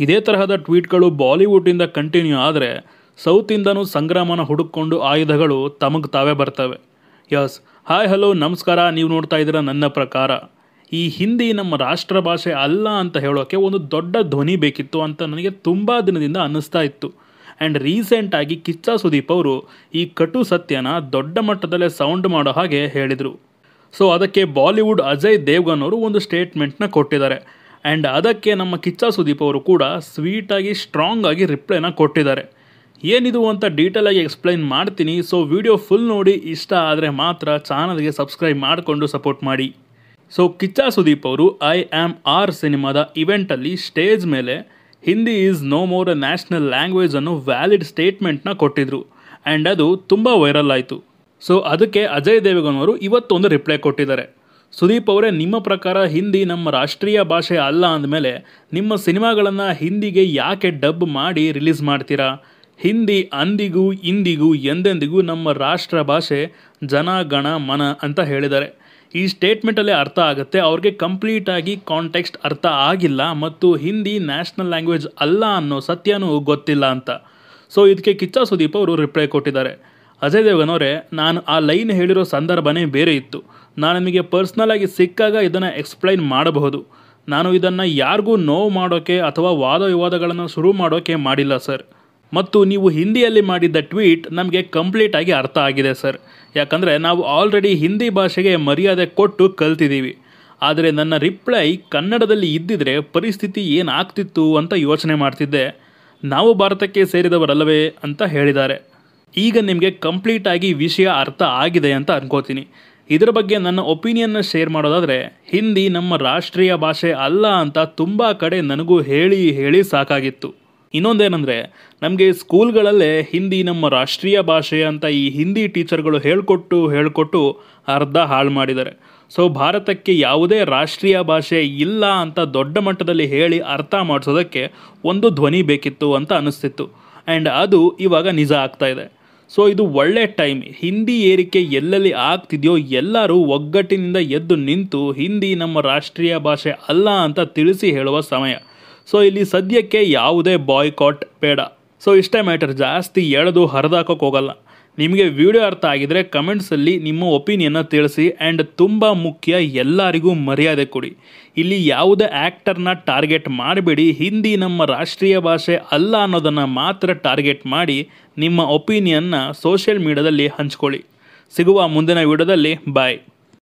ಇದೇ ತರಹದ ಟ್ವೀಟ್ಗಳು ಬಾಲಿವುಡ್ಡಿಂದ ಕಂಟಿನ್ಯೂ ಆದರೆ ಸೌತಿಂದನೂ ಸಂಗ್ರಾಮನ ಹುಡುಕೊಂಡು ಆಯುಧಗಳು ತಮಗೆ ತಾವೇ ಬರ್ತವೆ ಯಸ್ ಹಾಯ್ ಹಲೋ ನಮಸ್ಕಾರ ನೀವು ನೋಡ್ತಾ ಇದ್ದೀರಾ ನನ್ನ ಪ್ರಕಾರ ಈ ಹಿಂದಿ ನಮ್ಮ ರಾಷ್ಟ್ರ ಭಾಷೆ ಅಲ್ಲ ಅಂತ ಹೇಳೋಕ್ಕೆ ಒಂದು ದೊಡ್ಡ ಧ್ವನಿ ಬೇಕಿತ್ತು ಅಂತ ನನಗೆ ತುಂಬ ದಿನದಿಂದ ಅನ್ನಿಸ್ತಾ ಇತ್ತು ಆ್ಯಂಡ್ ರೀಸೆಂಟಾಗಿ ಕಿಚ್ಚ ಸುದೀಪ್ ಅವರು ಈ ಕಟು ಸತ್ಯನ ದೊಡ್ಡ ಮಟ್ಟದಲ್ಲೇ ಸೌಂಡ್ ಮಾಡೋ ಹಾಗೆ ಹೇಳಿದರು ಸೊ ಅದಕ್ಕೆ ಬಾಲಿವುಡ್ ಅಜಯ್ ದೇವ್ಗನ್ ಅವರು ಒಂದು ಸ್ಟೇಟ್ಮೆಂಟ್ನ ಕೊಟ್ಟಿದ್ದಾರೆ ಆ್ಯಂಡ್ ಅದಕ್ಕೆ ನಮ್ಮ ಕಿಚ್ಚ ಸುದೀಪ್ ಅವರು ಕೂಡ ಸ್ವೀಟಾಗಿ ಸ್ಟ್ರಾಂಗ್ ಆಗಿ ರಿಪ್ಲೈನ ಕೊಟ್ಟಿದ್ದಾರೆ ಏನಿದು ಅಂತ ಡೀಟೇಲಾಗಿ ಎಕ್ಸ್ಪ್ಲೈನ್ ಮಾಡ್ತೀನಿ ಸೊ ವಿಡಿಯೋ ಫುಲ್ ನೋಡಿ ಇಷ್ಟ ಆದರೆ ಮಾತ್ರ ಚಾನಲ್ಗೆ ಸಬ್ಸ್ಕ್ರೈಬ್ ಮಾಡಿಕೊಂಡು ಸಪೋರ್ಟ್ ಮಾಡಿ ಸೊ ಕಿಚ್ಚ ಸುದೀಪ್ ಅವರು ಐ ಆಮ್ ಆರ್ ಸಿನಿಮಾದ ಇವೆಂಟಲ್ಲಿ ಸ್ಟೇಜ್ ಮೇಲೆ Hindi is no more a national language ಅನ್ನೋ ವ್ಯಾಲಿಡ್ ಸ್ಟೇಟ್ಮೆಂಟ್ನ ಕೊಟ್ಟಿದ್ರು ಆ್ಯಂಡ್ ಅದು ತುಂಬ ವೈರಲ್ ಆಯಿತು ಸೊ ಅದಕ್ಕೆ ಅಜಯ್ ದೇವಗನ್ ಅವರು ಇವತ್ತೊಂದು ರಿಪ್ಲೈ ಕೊಟ್ಟಿದ್ದಾರೆ ಸುದೀಪ್ ಅವರೇ ನಿಮ್ಮ ಪ್ರಕಾರ ಹಿಂದಿ ನಮ್ಮ ರಾಷ್ಟ್ರೀಯ ಭಾಷೆ ಅಲ್ಲ ಅಂದಮೇಲೆ ನಿಮ್ಮ ಸಿನಿಮಾಗಳನ್ನು ಹಿಂದಿಗೆ ಯಾಕೆ ಡಬ್ ಮಾಡಿ ರಿಲೀಸ್ ಮಾಡ್ತೀರಾ ಹಿಂದಿ ಅಂದಿಗೂ ಇಂದಿಗೂ ಎಂದೆಂದಿಗೂ ನಮ್ಮ ರಾಷ್ಟ್ರ ಭಾಷೆ ಜನ ಗಣ ಮನ ಅಂತ ಹೇಳಿದ್ದಾರೆ ಈ ಸ್ಟೇಟ್ಮೆಂಟಲ್ಲೇ ಅರ್ಥ ಆಗುತ್ತೆ ಅವ್ರಿಗೆ ಕಂಪ್ಲೀಟಾಗಿ ಕಾಂಟೆಕ್ಸ್ಟ್ ಅರ್ಥ ಆಗಿಲ್ಲ ಮತ್ತು ಹಿಂದಿ ನ್ಯಾಷನಲ್ ಲ್ಯಾಂಗ್ವೇಜ್ ಅಲ್ಲ ಅನ್ನೋ ಸತ್ಯನೂ ಗೊತ್ತಿಲ್ಲ ಅಂತ ಸೊ ಇದಕ್ಕೆ ಕಿಚ್ಚ ಸುದೀಪ್ ಅವರು ರಿಪ್ಲೈ ಕೊಟ್ಟಿದ್ದಾರೆ ಅಜಯ್ ದೇವಗನ್ ಅವರೇ ನಾನು ಆ ಲೈನ್ ಹೇಳಿರೋ ಸಂದರ್ಭನೇ ಬೇರೆ ಇತ್ತು ನಾನು ನಿಮಗೆ ಪರ್ಸ್ನಲ್ ಆಗಿ ಸಿಕ್ಕಾಗ ಇದನ್ನು ಎಕ್ಸ್ಪ್ಲೈನ್ ಮಾಡಬಹುದು ನಾನು ಇದನ್ನು ಯಾರಿಗೂ ನೋವು ಮಾಡೋಕ್ಕೆ ಅಥವಾ ವಾದ ವಿವಾದಗಳನ್ನು ಶುರು ಮಾಡೋಕ್ಕೆ ಮಾಡಿಲ್ಲ ಸರ್ ಮತ್ತು ನೀವು ಹಿಂದಿಯಲ್ಲಿ ಮಾಡಿದ್ದ ಟ್ವೀಟ್ ನಮಗೆ ಕಂಪ್ಲೀಟಾಗಿ ಅರ್ಥ ಆಗಿದೆ ಸರ್ ಯಾಕಂದರೆ ನಾವು ಆಲ್ರೆಡಿ ಹಿಂದಿ ಭಾಷೆಗೆ ಮರ್ಯಾದೆ ಕೊಟ್ಟು ಕಲ್ತಿದ್ದೀವಿ ಆದರೆ ನನ್ನ ರಿಪ್ಲೈ ಕನ್ನಡದಲ್ಲಿ ಇದ್ದಿದ್ರೆ ಪರಿಸ್ಥಿತಿ ಏನಾಗ್ತಿತ್ತು ಅಂತ ಯೋಚನೆ ಮಾಡ್ತಿದ್ದೆ ನಾವು ಭಾರತಕ್ಕೆ ಸೇರಿದವರಲ್ಲವೇ ಅಂತ ಹೇಳಿದ್ದಾರೆ ಈಗ ನಿಮಗೆ ಕಂಪ್ಲೀಟಾಗಿ ವಿಷಯ ಅರ್ಥ ಆಗಿದೆ ಅಂತ ಅನ್ಕೋತೀನಿ ಇದರ ಬಗ್ಗೆ ನನ್ನ ಒಪಿನಿಯನ್ನ ಶೇರ್ ಮಾಡೋದಾದರೆ ಹಿಂದಿ ನಮ್ಮ ರಾಷ್ಟ್ರೀಯ ಭಾಷೆ ಅಲ್ಲ ಅಂತ ತುಂಬ ಕಡೆ ನನಗೂ ಹೇಳಿ ಹೇಳಿ ಸಾಕಾಗಿತ್ತು ಇನ್ನೊಂದೇನೆಂದರೆ ನಮಗೆ ಸ್ಕೂಲ್ಗಳಲ್ಲೇ ಹಿಂದಿ ನಮ್ಮ ರಾಷ್ಟ್ರೀಯ ಭಾಷೆ ಅಂತ ಈ ಹಿಂದಿ ಟೀಚರ್ಗಳು ಹೇಳಿಕೊಟ್ಟು ಹೇಳಿಕೊಟ್ಟು ಅರ್ಧ ಹಾಳು ಮಾಡಿದ್ದಾರೆ ಸೊ ಭಾರತಕ್ಕೆ ಯಾವುದೇ ರಾಷ್ಟ್ರೀಯ ಭಾಷೆ ಇಲ್ಲ ಅಂತ ದೊಡ್ಡ ಮಟ್ಟದಲ್ಲಿ ಹೇಳಿ ಅರ್ಥ ಮಾಡಿಸೋದಕ್ಕೆ ಒಂದು ಧ್ವನಿ ಬೇಕಿತ್ತು ಅಂತ ಅನಿಸ್ತಿತ್ತು ಆ್ಯಂಡ್ ಅದು ಇವಾಗ ನಿಜ ಆಗ್ತಾ ಇದೆ ಸೊ ಇದು ಒಳ್ಳೆ ಟೈಮ್ ಹಿಂದಿ ಏರಿಕೆ ಎಲ್ಲೆಲ್ಲಿ ಆಗ್ತಿದೆಯೋ ಎಲ್ಲರೂ ಒಗ್ಗಟ್ಟಿನಿಂದ ಎದ್ದು ನಿಂತು ಹಿಂದಿ ನಮ್ಮ ರಾಷ್ಟ್ರೀಯ ಭಾಷೆ ಅಲ್ಲ ಅಂತ ತಿಳಿಸಿ ಹೇಳುವ ಸಮಯ ಸೊ ಇಲ್ಲಿ ಸದ್ಯಕ್ಕೆ ಯಾವುದೇ ಬಾಯ್ಕಾಟ್ ಬೇಡ ಸೊ ಇಷ್ಟೇ ಮ್ಯಾಟರ್ ಜಾಸ್ತಿ ಎಳೆದು ಹರಿದಾಕೋಕೆ ಹೋಗಲ್ಲ ನಿಮಗೆ ವಿಡಿಯೋ ಅರ್ಥ ಆಗಿದ್ರೆ ಕಮೆಂಟ್ಸಲ್ಲಿ ನಿಮ್ಮ ಒಪಿನಿಯನ್ನ ತಿಳಿಸಿ ಆ್ಯಂಡ್ ತುಂಬ ಮುಖ್ಯ ಎಲ್ಲರಿಗೂ ಮರ್ಯಾದೆ ಕೊಡಿ ಇಲ್ಲಿ ಯಾವುದೇ ಆ್ಯಕ್ಟರ್ನ ಟಾರ್ಗೆಟ್ ಮಾಡಬೇಡಿ ಹಿಂದಿ ನಮ್ಮ ರಾಷ್ಟ್ರೀಯ ಭಾಷೆ ಅಲ್ಲ ಅನ್ನೋದನ್ನು ಮಾತ್ರ ಟಾರ್ಗೆಟ್ ಮಾಡಿ ನಿಮ್ಮ ಒಪಿನಿಯನ್ನ ಸೋಷಿಯಲ್ ಮೀಡಿಯಾದಲ್ಲಿ ಹಂಚ್ಕೊಳ್ಳಿ ಸಿಗುವ ಮುಂದಿನ ವಿಡಿಯೋದಲ್ಲಿ ಬಾಯ್